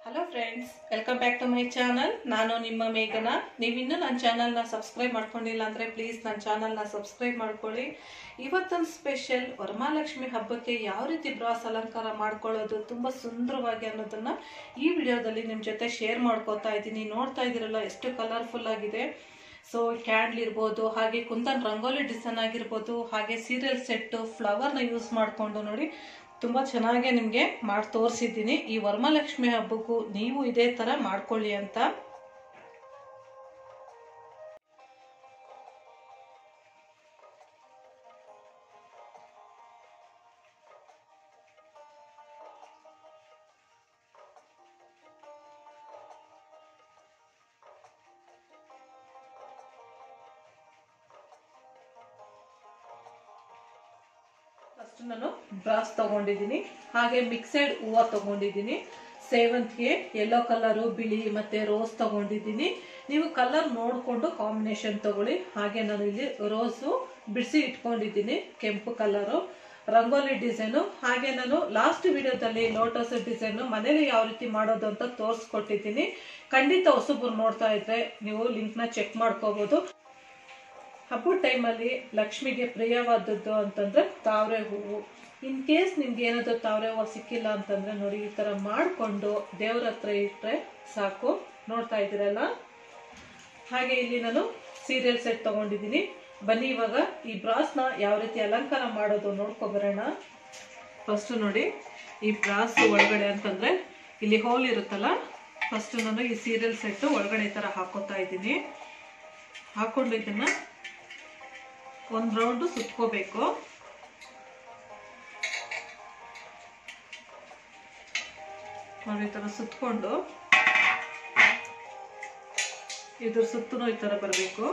hello friends welcome back to my channel ನಾನು ನಿಮ್ಮ ಮೇಘನ ನೀವಿನ್ನೂ ನನ್ನ ಚಾನಲ್ನ ಸಬ್ಸ್ಕ್ರೈಬ್ ಮಾಡ್ಕೊಂಡಿಲ್ಲ ಅಂದರೆ ಪ್ಲೀಸ್ ನನ್ನ ಚಾನಲ್ನ ಸಬ್ಸ್ಕ್ರೈಬ್ ಮಾಡ್ಕೊಳ್ಳಿ ಇವತ್ತೊಂದು ಸ್ಪೆಷಲ್ ವರಮಹಾಲಕ್ಷ್ಮಿ ಹಬ್ಬಕ್ಕೆ ಯಾವ ರೀತಿ ಬ್ರಾಸ್ ಅಲಂಕಾರ ಮಾಡ್ಕೊಳ್ಳೋದು ತುಂಬ ಸುಂದರವಾಗಿ ಅನ್ನೋದನ್ನು ಈ ವಿಡಿಯೋದಲ್ಲಿ ನಿಮ್ಮ ಜೊತೆ ಶೇರ್ ಮಾಡ್ಕೋತಾ ಇದ್ದೀನಿ ನೋಡ್ತಾ ಇದ್ದೀರಲ್ಲ ಎಷ್ಟು ಕಲರ್ಫುಲ್ ಆಗಿದೆ ಸೊ ಕ್ಯಾಂಡ್ಲ್ ಇರ್ಬೋದು ಹಾಗೆ ಕುಂದನ್ ರಂಗೋಲಿ ಡಿಸೈನ್ ಆಗಿರ್ಬೋದು ಹಾಗೆ ಸೀರಿಯಲ್ ಸೆಟ್ಟು ಫ್ಲವರ್ನ ಯೂಸ್ ಮಾಡಿಕೊಂಡು ನೋಡಿ ತುಂಬ ಚೆನ್ನಾಗಿ ನಿಮಗೆ ಮಾಡಿ ತೋರಿಸಿದ್ದೀನಿ ಈ ವರಮಹಾಲಕ್ಷ್ಮಿ ಹಬ್ಬಕ್ಕೂ ನೀವು ಇದೇ ಥರ ಮಾಡ್ಕೊಳ್ಳಿ ಅಂತ ಫಸ್ಟ್ ನಾನು ಬ್ರಾಸ್ ತಗೊಂಡಿದ್ದೀನಿ ಹಾಗೆ ಮಿಕ್ಸೆಡ್ ಹೂವು ತಗೊಂಡಿದ್ದೀನಿ ಸೇವಂತಿಗೆ ಯೆಲ್ಲೋ ಕಲರು ಬಿಳಿ ಮತ್ತೆ ರೋಸ್ ತಗೊಂಡಿದ್ದೀನಿ ನೀವು ಕಲರ್ ನೋಡಿಕೊಂಡು ಕಾಂಬಿನೇಷನ್ ತಗೊಳ್ಳಿ ಹಾಗೆ ನಾನು ಇಲ್ಲಿ ರೋಸು ಬಿಡಿಸಿ ಇಟ್ಕೊಂಡಿದ್ದೀನಿ ಕೆಂಪು ಕಲರು ರಂಗೋಲಿ ಡಿಸೈನು ಹಾಗೆ ನಾನು ಲಾಸ್ಟ್ ವಿಡಿಯೋದಲ್ಲಿ ಲೋಟಸ್ ಡಿಸೈನು ಮನೇಲಿ ಯಾವ ರೀತಿ ಮಾಡೋದು ಅಂತ ತೋರಿಸ್ಕೊಟ್ಟಿದ್ದೀನಿ ಖಂಡಿತ ಹೊಸಬ್ರು ನೋಡ್ತಾ ಇದ್ರೆ ನೀವು ಲಿಂಕ್ನ ಚೆಕ್ ಮಾಡ್ಕೋಬಹುದು ಹಬ್ಬದ ಟೈಮಲ್ಲಿ ಲಕ್ಷ್ಮಿಗೆ ಪ್ರಿಯವಾದದ್ದು ಅಂತಂದ್ರೆ ತಾವರೆ ಹೂವು ಇನ್ ಕೇಸ್ ನಿಮ್ಗೆ ಏನಾದರೂ ತಾವರೆ ಹೂವು ಸಿಕ್ಕಿಲ್ಲ ಅಂತಂದ್ರೆ ನೋಡಿ ಈ ಥರ ಮಾಡಿಕೊಂಡು ದೇವ್ರ ಹತ್ರ ಇಟ್ಟರೆ ಸಾಕು ನೋಡ್ತಾ ಇದ್ದೀರಲ್ಲ ಹಾಗೆ ಇಲ್ಲಿ ನಾನು ಸೀರಿಯಲ್ ಸೆಟ್ ತಗೊಂಡಿದ್ದೀನಿ ಬನ್ನಿ ಇವಾಗ ಈ ಬ್ರಾಸ್ನ ಯಾವ ರೀತಿ ಅಲಂಕಾರ ಮಾಡೋದು ನೋಡ್ಕೊಬರೋಣ ಫಸ್ಟ್ ನೋಡಿ ಈ ಬ್ರಾಸ್ ಒಳಗಡೆ ಅಂತಂದ್ರೆ ಇಲ್ಲಿ ಹೋಲ್ ಇರುತ್ತಲ್ಲ ಫಸ್ಟ್ ನಾನು ಈ ಸೀರಿಯಲ್ ಸೆಟ್ಟು ಒಳಗಡೆ ಈ ಥರ ಹಾಕೋತಾ ಇದ್ದೀನಿ ಹಾಕೊಂಡು ಇದನ್ನ ಒಂದು ರೌಂಡು ಸುತ್ಕೋಬೇಕು ನೋಡಿ ಈ ಥರ ಸುತ್ಕೊಂಡು ಇದ್ರ ಸುತ್ತೂ ಈ ಥರ ಬರಬೇಕು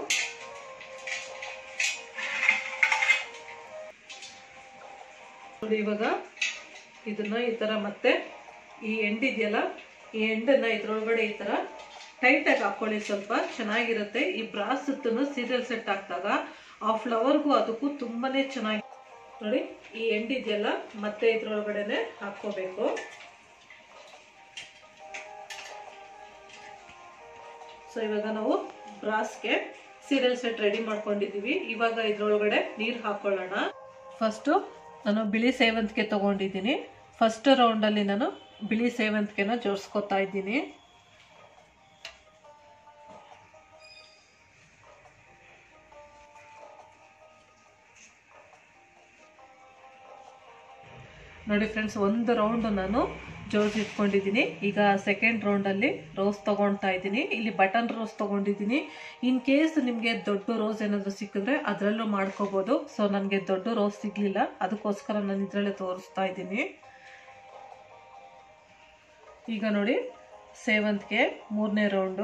ನೋಡಿ ಇವಾಗ ಇದನ್ನ ಈ ಥರ ಮತ್ತೆ ಈ ಎಂಡ್ ಇದೆಯಲ್ಲ ಈ ಎಂಡನ್ನ ಇದ್ರೊಳಗಡೆ ಈ ಥರ ಟೈಟಾಗಿ ಹಾಕೊಳ್ಳಿ ಸ್ವಲ್ಪ ಚೆನ್ನಾಗಿರುತ್ತೆ ಈ ಬ್ರಾಸ್ ಸುತ್ತೂ ಸೀರಿಯಲ್ ಸೆಟ್ ಹಾಕಿದಾಗ ಆ ಫ್ಲವರ್ಗೂ ಅದಕ್ಕೂ ತುಂಬಾನೇ ಚೆನ್ನಾಗಿ ನೋಡಿ ಈ ಎಂಡ್ ಇದೆಯಲ್ಲ ಮತ್ತೆ ಇದ್ರೊಳಗಡೆನೆ ಹಾಕೋಬೇಕು ಸೊ ಇವಾಗ ನಾವು ಬ್ರಾಸ್ಗೆ ಸೀರಿಯಲ್ ಸೆಟ್ ರೆಡಿ ಮಾಡ್ಕೊಂಡಿದೀವಿ ಇವಾಗ ಇದ್ರೊಳಗಡೆ ನೀರು ಹಾಕೊಳ್ಳೋಣ ಫಸ್ಟು ನಾನು ಬಿಳಿ ಸೇವಂತಿಗೆ ತಗೊಂಡಿದ್ದೀನಿ ಫಸ್ಟ್ ರೌಂಡಲ್ಲಿ ನಾನು ಬಿಳಿ ಸೇವಂತಿಗೆನ ಜೋಡಿಸ್ಕೊತಾ ಇದ್ದೀನಿ ನೋಡಿ ಫ್ರೆಂಡ್ಸ್ ಒಂದು ರೌಂಡ್ ನಾನು ಜೋಡಿಸಿ ಇಟ್ಕೊಂಡಿದ್ದೀನಿ ಈಗ ಸೆಕೆಂಡ್ ರೌಂಡಲ್ಲಿ ರೋಸ್ ತೊಗೊಳ್ತಾ ಇದ್ದೀನಿ ಇಲ್ಲಿ ಬಟನ್ ರೋಸ್ ತೊಗೊಂಡಿದ್ದೀನಿ ಇನ್ ಕೇಸ್ ನಿಮಗೆ ದೊಡ್ಡ ರೋಸ್ ಏನಾದರೂ ಸಿಕ್ಕಿದ್ರೆ ಅದರಲ್ಲೂ ಮಾಡ್ಕೋಬೋದು ಸೊ ನನಗೆ ದೊಡ್ಡ ರೋಸ್ ಸಿಗಲಿಲ್ಲ ಅದಕ್ಕೋಸ್ಕರ ನಾನು ಇದರಲ್ಲೇ ತೋರಿಸ್ತಾ ಇದ್ದೀನಿ ಈಗ ನೋಡಿ ಸೇವಂತಿಗೆ ಮೂರನೇ ರೌಂಡು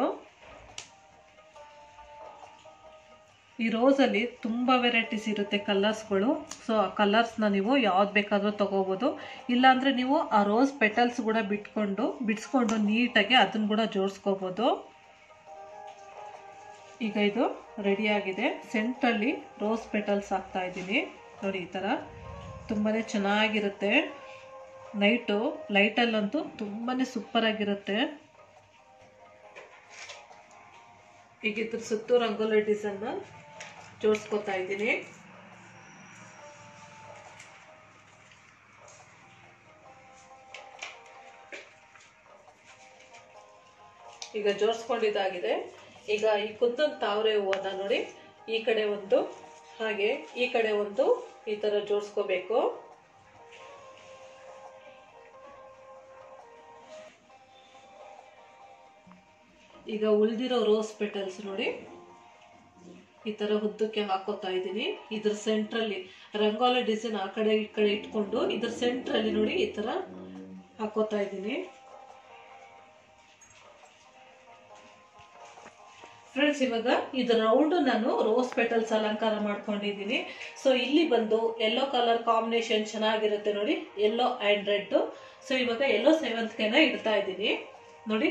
ಈ ರೋಸಲ್ಲಿ ತುಂಬ ವೆರೈಟೀಸ್ ಇರುತ್ತೆ ಕಲರ್ಸ್ಗಳು ಸೊ ಆ ಕಲರ್ಸ್ನ ನೀವು ಯಾವ್ದು ಬೇಕಾದರೂ ತೊಗೋಬೋದು ಇಲ್ಲಾಂದರೆ ನೀವು ಆ ರೋಸ್ ಪೆಟಲ್ಸ್ ಕೂಡ ಬಿಟ್ಕೊಂಡು ಬಿಡಿಸ್ಕೊಂಡು ನೀಟಾಗಿ ಅದನ್ನು ಕೂಡ ಜೋಡಿಸ್ಕೋಬೋದು ಈಗ ಇದು ರೆಡಿಯಾಗಿದೆ ಸೆಂಟ್ರಲ್ಲಿ ರೋಸ್ ಪೆಟಲ್ಸ್ ಹಾಕ್ತಾ ಇದ್ದೀನಿ ನೋಡಿ ಈ ಥರ ತುಂಬಾ ಚೆನ್ನಾಗಿರುತ್ತೆ ನೈಟು ಲೈಟಲ್ಲಂತೂ ತುಂಬಾ ಸೂಪರಾಗಿರುತ್ತೆ ಈಗ ಇದ್ರ ಸುತ್ತು ರಂಗೋಲಿ ಡಿಸೈನ್ನ ಜೋಡಿಸ್ಕೊತಾ ಇದ್ದೀನಿ ಈಗ ಜೋಡಿಸ್ಕೊಂಡಿದ್ದಾಗಿದೆ ಈಗ ಈ ಕುದ್ದನ್ ತಾವರೆ ಹೂವನ್ನ ನೋಡಿ ಈ ಕಡೆ ಒಂದು ಹಾಗೆ ಈ ಕಡೆ ಒಂದು ಈ ಥರ ಜೋಡಿಸ್ಕೋಬೇಕು ಈಗ ಉಳಿದಿರೋ ರೋಸ್ ಪೆಟಲ್ಸ್ ನೋಡಿ ಈ ತರ ಉದ್ದಕ್ಕೆ ಹಾಕೋತಾ ಇದ್ದೀನಿ ಇದ್ರ ಸೆಂಟ್ರಲ್ಲಿ ರಂಗೋಲಿ ಡಿಸೈನ್ ಆ ಕಡೆ ಈ ಕಡೆ ಇಟ್ಕೊಂಡು ಇದ್ರ ಸೆಂಟ್ರಲ್ಲಿ ನೋಡಿ ಈ ತರ ಹಾಕೋತಾ ಇದ್ದೀನಿ ಫ್ರೆಂಡ್ಸ್ ಇವಾಗ ಇದು ರೌಂಡ್ ನಾನು ರೋಸ್ ಪೆಟಲ್ಸ್ ಅಲಂಕಾರ ಮಾಡ್ಕೊಂಡಿದ್ದೀನಿ ಸೊ ಇಲ್ಲಿ ಬಂದು ಯೆಲ್ಲೋ ಕಲರ್ ಕಾಂಬಿನೇಷನ್ ಚೆನ್ನಾಗಿರುತ್ತೆ ನೋಡಿ ಯೆಲ್ಲೋ ಆ್ಯಂಡ್ ರೆಡ್ ಸೊ ಇವಾಗ ಯೆಲ್ಲೋ ಸೇವಂತಿಗೆನ ಇಡ್ತಾ ಇದ್ದೀನಿ ನೋಡಿ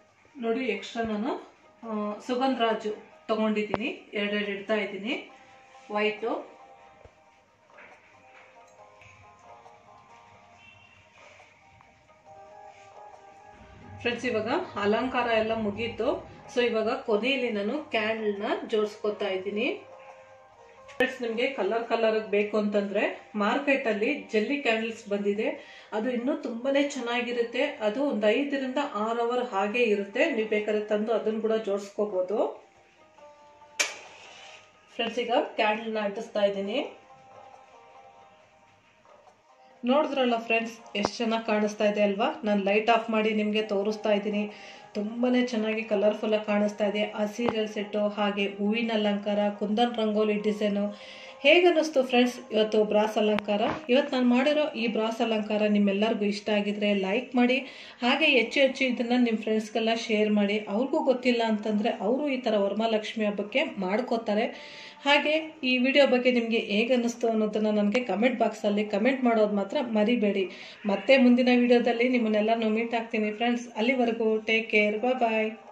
ನೋಡಿ ಎಕ್ಸ್ಟ್ರಾ ನಾನು ಆ, ಸುಗಂಧರಾಜು ತಗೊಂಡಿದ್ದೀನಿ ಎರಡೆರಡು ಇಡ್ತಾ ಇದ್ದೀನಿ ವೈಟು ಫ್ರೆಂಡ್ಸ್ ಇವಾಗ ಅಲಂಕಾರ ಎಲ್ಲ ಮುಗೀತು ಸೊ ಇವಾಗ ಕೊನೆಯಲ್ಲಿ ನಾನು ಕ್ಯಾಂಡಲ್ನ ಜೋಡಿಸ್ಕೊತಾ ಇದ್ದೀನಿ ಫ್ರೆಂಡ್ಸ್ ನಿಮಗೆ ಕಲರ್ ಕಲರ್ ಬೇಕು ಅಂತಂದ್ರೆ ಮಾರ್ಕೆಟ್ ಅಲ್ಲಿ ಜಲ್ಲಿ ಕ್ಯಾಂಡಲ್ಸ್ ಬಂದಿದೆ ಅದು ಇನ್ನೂ ತುಂಬಾನೇ ಚೆನ್ನಾಗಿರುತ್ತೆ ಅದು ಒಂದು ಐದರಿಂದ ಆರು ಅವರ್ ಹಾಗೆ ಇರುತ್ತೆ ನೀವು ಬೇಕಾದ್ರೆ ತಂದು ಅದನ್ನು ಕೂಡ ಜೋಡಿಸ್ಕೋಬಹುದು ಫ್ರೆಂಡ್ಸ್ ಈಗ ಕ್ಯಾಂಡಲ್ನ ಅಂಟಿಸ್ತಾ ಇದ್ದೀನಿ ನೋಡಿದ್ರಲ್ಲ ಫ್ರೆಂಡ್ಸ್ ಎಷ್ಟು ಚೆನ್ನಾಗಿ ಕಾಣಿಸ್ತಾ ಇದೆ ಅಲ್ವಾ ನಾನು ಲೈಟ್ ಆಫ್ ಮಾಡಿ ನಿಮಗೆ ತೋರಿಸ್ತಾ ಇದ್ದೀನಿ ತುಂಬಾ ಚೆನ್ನಾಗಿ ಕಲರ್ಫುಲ್ಲಾಗಿ ಕಾಣಿಸ್ತಾ ಇದೆ ಆ ಸೀರಿಯಲ್ ಸೆಟ್ಟು ಹಾಗೆ ಹೂವಿನ ಅಲಂಕಾರ ಕುಂದನ್ ರಂಗೋಲಿ ಡಿಸೈನು ಹೇಗನ್ನಿಸ್ತು ಫ್ರೆಂಡ್ಸ್ ಇವತ್ತು ಬ್ರಾಸ್ ಅಲಂಕಾರ ಇವತ್ತು ನಾನು ಮಾಡಿರೋ ಈ ಬ್ರಾಸ್ ಅಲಂಕಾರ ನಿಮ್ಮೆಲ್ಲರಿಗೂ ಇಷ್ಟ ಆಗಿದ್ರೆ ಲೈಕ್ ಮಾಡಿ ಹಾಗೆ ಹೆಚ್ಚು ಹೆಚ್ಚು ಇದನ್ನು ನಿಮ್ಮ ಫ್ರೆಂಡ್ಸ್ಗೆಲ್ಲ ಶೇರ್ ಮಾಡಿ ಅವ್ರಿಗೂ ಗೊತ್ತಿಲ್ಲ ಅಂತಂದರೆ ಅವರು ಈ ಥರ ವರಮಹಾಲಕ್ಷ್ಮಿ ಹಬ್ಬಕ್ಕೆ ಮಾಡ್ಕೋತಾರೆ ಹಾಗೆ ಈ ವಿಡಿಯೋ ಬಗ್ಗೆ ನಿಮಗೆ ಹೇಗೆ ಅನ್ನಿಸ್ತು ಅನ್ನೋದನ್ನು ನನಗೆ ಕಮೆಂಟ್ ಬಾಕ್ಸಲ್ಲಿ ಕಮೆಂಟ್ ಮಾಡೋದು ಮಾತ್ರ ಮರಿಬೇಡಿ ಮತ್ತೆ ಮುಂದಿನ ವಿಡಿಯೋದಲ್ಲಿ ನಿಮ್ಮನ್ನೆಲ್ಲ ಮೀಟ್ ಆಗ್ತೀನಿ ಫ್ರೆಂಡ್ಸ್ ಅಲ್ಲಿವರೆಗೂ ಟೇಕ್ ಕೇರ್ ಬಾಯ್